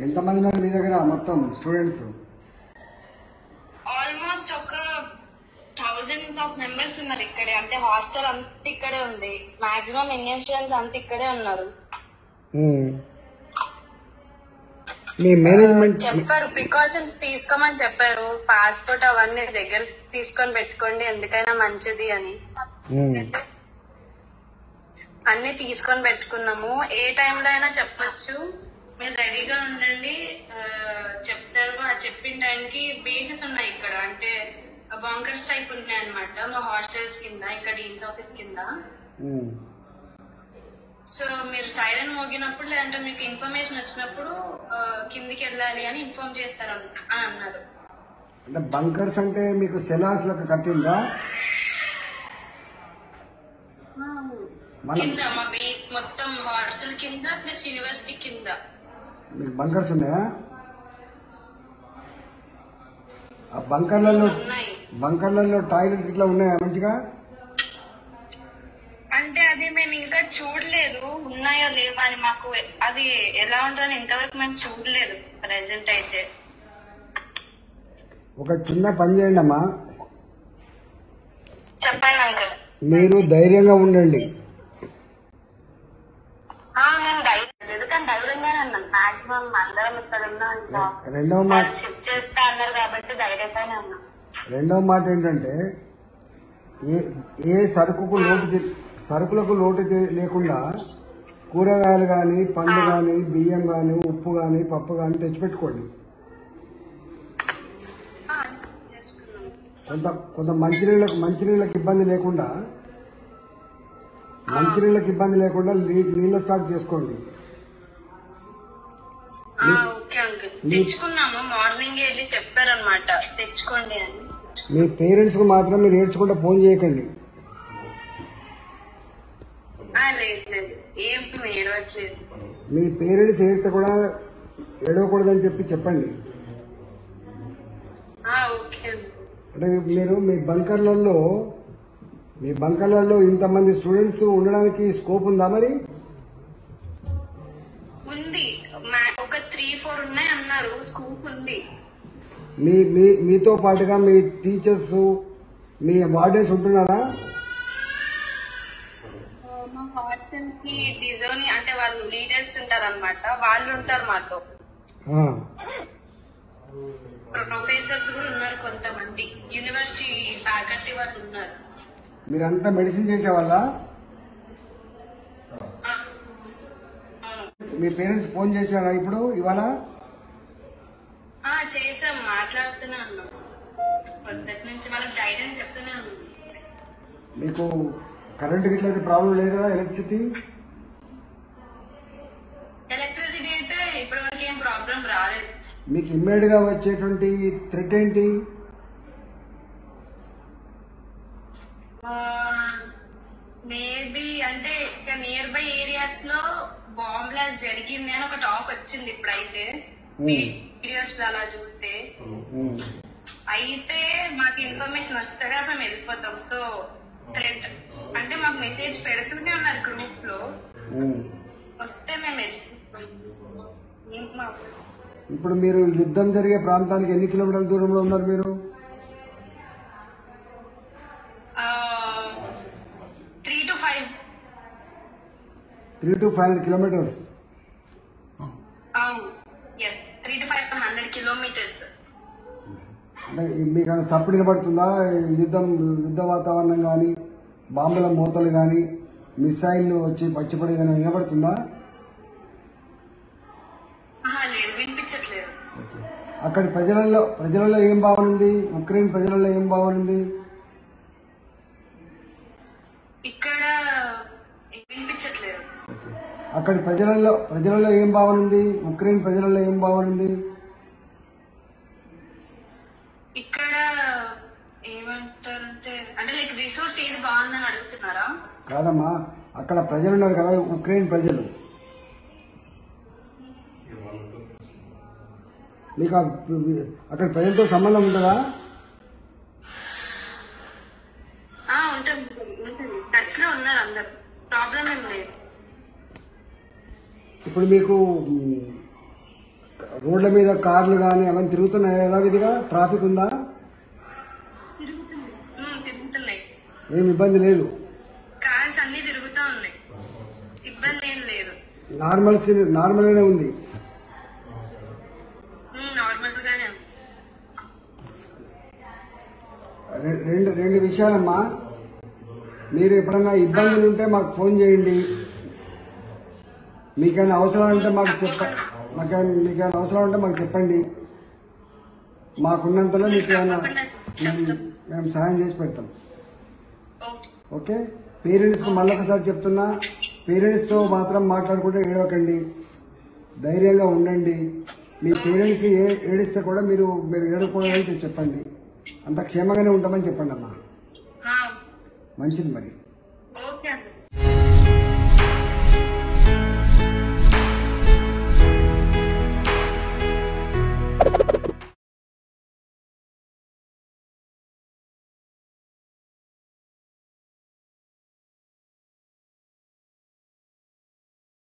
ఎంతమంది ఉన్నారు మీ దగ్గర మొత్తం స్టూడెంట్స్ ఆల్మోస్ట్ ఒక థౌజండ్స్ ఆఫ్ మెంబర్స్ ఉన్నారు ఇక్కడే అంటే హాస్టల్ అంతా ఇక్కడే ఉంది మాక్సిమం ఇండియన్ స్టూడెంట్స్ అంతా ఇక్కడే ఉన్నారు మీ మేనేజ్మెంట్ చెప్పారు ప్రికాషన్స్ తీసుకోమని చెప్పారు పాస్పోర్ట్ అవన్నీ దగ్గర తీసుకొని పెట్టుకోండి ఎందుకైనా మంచిది అని అన్ని తీసుకొని పెట్టుకున్నాము ఏ టైంలో అయినా చెప్పొచ్చు మీరు రెడీగా ఉండండి ఆ, చెప్తారు ఆ చెప్పిన టైంకి బేసెస్ ఉన్నాయి ఇక్కడ అంటే బంకర్స్ టైప్ ఉన్నాయి అనమాట మా హాస్టల్స్ కింద ఇక్కడ డీన్స్ ఆఫీస్ కింద సో మీరు సైరన్ మోగినప్పుడు లేదంటే మీకు ఇన్ఫర్మేషన్ వచ్చినప్పుడు ఆ, కిందికి వెళ్ళాలి అని ఇన్ఫార్మ్ చేస్తారు అని అన్నారు అంటే బంకర్స్ అంటే మీకు సెలార్స్ లెక్క కట్టిందా మన కింద మా బేస్ మొత్తం హాస్టల్ కింద ప్లస్ యూనివర్సిటీ కింద మీకు బంకర్స్ ఉన్నాయా ఆ బంకర్లలో ఉన్నాయి బంకర్లలో టాయిలెట్స్ ఇట్లా ఉన్నాయా మంచిగా అంటే అది మేము ఇంకా చూడలేదు ఉన్నాయో లేవా అని మాకు అది ఎలా ఉంటుందని ఇంతవరకు మేము చూడలేదు ప్రెసెంట్ అయితే ఒక చిన్న పని చేయండి అమ్మా చెప్పండి అంకుల్ మీరు ధైర్యంగా ఉండండి ఆ, నేను ధైర్యం ఎందుకంటే ధైర్యంగానే ఉన్నాను మాక్సిమం అందరం ఇక్కడ ఉన్నాం ఇంకా రెండవ మాట షిఫ్ట్ చేస్తా అన్నారు కాబట్టి ధైర్యంగానే ఉన్నాం రెండవ మాట ఏంటంటే ఏ ఏ సరుకుకు లోటు చే- సరుకులకు లోటు చే- లేకుండా కూరగాయలు కానీ పండ్లు కానీ బియ్యం కానీ ఉప్పు కానీ పప్పు కానీ తెచ్చిపెట్టుకోండి ఆ, చేసుకున్నాం కొంత కొంత మంచినీళ్ళకి మంచినీళ్ళకి ఇబ్బంది లేకుండా మంచినీళ్ళకి ఇబ్బంది లేకుండా నీ- నీళ్ళ స్టాక్ చేసుకోండి ఆ, ఓకే అంకుల్ తెచ్చుకున్నాము మార్నింగ్ వెళ్ళి చెప్పారనమాట తెచ్చుకోండి అని మీ పేరెంట్స్కు మాత్రం మీరు ఏడ్చుకుంటూ ఫోన్ చేయకండి ఆ, లేదు లేదు ఏం ఏడవట్లేదు మీ పేరెంట్స్ వేస్తే కూడా ఏడవకూడదని చెప్పి చెప్పండి ఆ, ఓకే అంకుల్ అంటే మీరు మీ బంకర్లలో మీ బంకర్లలో ఇంతమంది స్టూడెంట్స్ ఉండడానికి స్కోప్ ఉందా మరి ఉంది మా- ఒక త్రీ ఫోర్ ఉన్నాయి అన్నారు స్కూప్ ఉంది మీ మీ మీతో పాటుగా మీ టీచర్స్ మీ వార్డెన్స్ ఉంటున్నారా మా హాస్టల్ కి డిజోని అంటే వాళ్ళు లీడర్స్ ఉంటారు అనమాట వాళ్ళు ఉంటారు మాతో ఆ. ప్రొఫెసర్స్ కూడా ఉన్నారు కొంతమంది యూనివర్సిటీ ఫ్యాకల్టీ వాళ్ళు ఉన్నారు మీరంతా మెడిసిన్ చేసే వాళ్ళ ఆ, అవును. మీ పేరెంట్స్ ఫోన్ చేసినారా ఇప్పుడు ఇవాళ ఆ, చేసాం మాట్లాడుతూనే ఉన్నాం పొద్దుటి నుంచి వాళ్ళకి ధైర్యం చెప్తూనే ఉన్నాం మీకు కరెంట్ గిట్లయితే ప్రాబ్లం లేదు కదా ఎలక్ట్రిసిటీ ఎలక్ట్రిసిటీ అయితే ఇప్పటి వరకు ఏం ప్రాబ్లం రాలేదు మీకు ఇమ్మీడియట్ గా వచ్చేటువంటి థ్రెట్ ఏంటి మేబీ అంటే ఇక నియర్ బై ఏరియాస్ లో బాంబ్ బ్లాస్ట్ జరిగింది అని ఒక టాక్ వచ్చింది ఇప్పుడైతే వీడియోస్ లో అలా చూస్తే ఉమ్. అయితే మాకు ఇన్ఫర్మేషన్ వస్తాగా మేము వెళ్ళిపోతాం సో థ్రెట్ అంటే మాకు మెసేజ్ పెడుతూనే ఉన్నారు గ్రూప్ లో ఉమ్. వస్తే మేము వెళ్ళిపోతాం ఏం మా- ఇప్పుడు మీరు యుద్ధం జరిగే ప్రాంతానికి ఎన్ని కిలోమీటర్ల దూరంలో ఉన్నారు మీరు three two five three two five hundred kilometres yes three two five hundred kilometres అంటే మీకు ఏమైనా సప్పుడు వినబడుతుందా యుద్ధం యుద్ధ వాతావరణం కానీ బాంబుల మూతలు కానీ మిసైళ్ళు వచ్చి పచ్చిపడి కానీ వినబడుతుందా లేదు వినిపించట్లేదు అక్కడి ప్రజలలో ప్రజలలో ఏం భావన ఉంది ఉక్రెయిన్ ప్రజలలో ఏం భావన ఉంది ఇక్కడ వినిపించట్లేదు అక్కడి ప్రజలలో ప్రజలలో ఏం భావన ఉంది ఉక్రెయిన్ ప్రజలలో ఏం భావన ఉంది ఇక్కడ ఏమంటారంటే అంటే లైక్ రిసోర్స్ ఏది బాగుందని అడుగుతున్నారా కాదమ్మా అక్కడ ప్రజలు ఉన్నారు కదా ఉక్రెయిన్ ప్రజలు మీకు ఆ- అక్కడ ప్రజలతో సంబంధం ఉంటుందా ఆ, ఉంటుంది ఉంటుంది టచ్ లో ఉన్నారు అందరు ప్రాబ్లం ఏం లేదు ఇప్పుడు మీకు మ్, రోడ్ల మీద కార్లు కానీ అవన్నీ తిరుగుతున్నాయి యథావిధిగా ట్రాఫిక్ ఉందా ఉమ్, తిరుగుతున్నాయి ఏం ఇబ్బంది లేదు కార్స్ అన్ని తిరుగుతా ఉన్నాయి ఇబ్బంది ఏం లేదు నార్మల్ నార్మల్గానే ఉంది నార్మల్ గానే ఉంది. రె- రెండు రెండు విషయాలమ్మా మీరు ఎప్పుడన్నా ఇబ్బందులు ఉంటే మాకు ఫోన్ చేయండి మీకైనా అవసరం ఉంటే మాకు చెప్ప మాకైనా మీకైనా అవసరం ఉంటే మాకు చెప్పండి మాకున్నంతలో మీకు ఏమైనా మేము మేము సహాయం చేసి పెడతాం ఓకే ఓకే పేరెంట్స్ మళ్ళొకసారి చెప్తున్నా పేరెంట్స్తో మాత్రం మాట్లాడుకుంటే ఏడవకండి ధైర్యంగా ఉండండి మీ పేరెంట్స్ ఏ ఏడిస్తే కూడా మీరు మీరు ఏడకూడదని చెప్పి చెప్పండి అంత క్షేమంగానే ఉంటామని చెప్పండి అమ్మా ఆ, మంచిది మరి ఓకే అండి